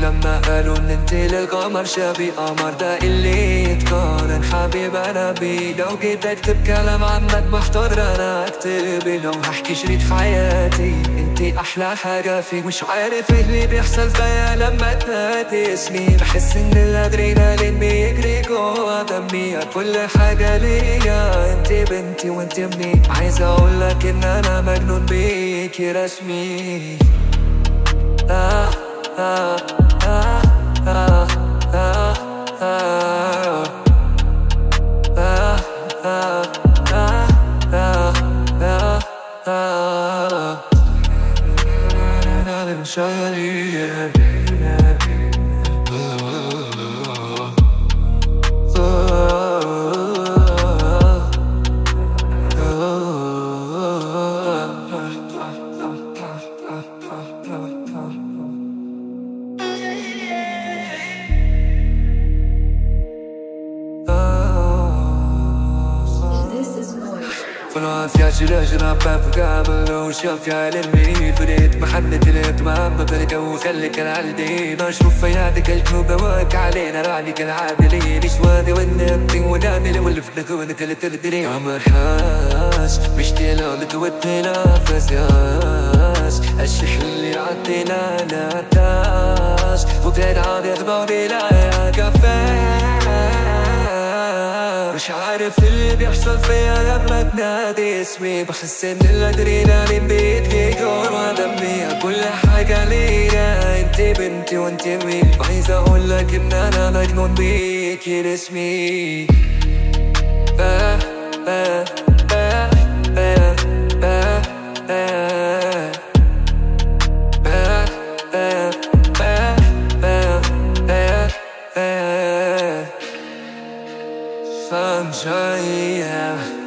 لما قالوا ان انت للقمر شبي قمر ده اللي يتقارن حبيب انا بيه لو جيت اكتب كلام عنك محتار انا اكتب لو هحكي شريط حياتي انت احلى حاجة فيك مش عارف ايه اللي بيحصل فيا لما تنادي اسمي بحس ان الادرينالين بيجري جوا دمي كل حاجة ليا انت بنتي وانت ابني عايز اقولك ان انا مجنون بيكي رسمي آه آه آه آه آه آه آه آه آه آه آه أنا مشاعري This is Moist. فرنسا شراجرة باب كامل وشاف يا للمي فريت محنة الاتمام ببرقة وخليك العالدي بشوف فياتك الكوبة واك علينا راني كالعادلين نسواني والنبي ونامي والفتنة كونك اللي تدري عمر حاس مش تلالك والتنافس ياس الشحن اللي عدينا لا تاس وبتعد عادي اخباري لا يا كفاس مش عارف اللي بيحصل فيا لما تنادي اسمي بحس ان الادرينالين بيدي جوا دمي كل حاجة ليا انت بنتي وانت مين عايز اقول لك ان انا مجنون بيكي اسمي آه آه آه آه آه آه آه آه آه آه آه آه Sunshine, yeah.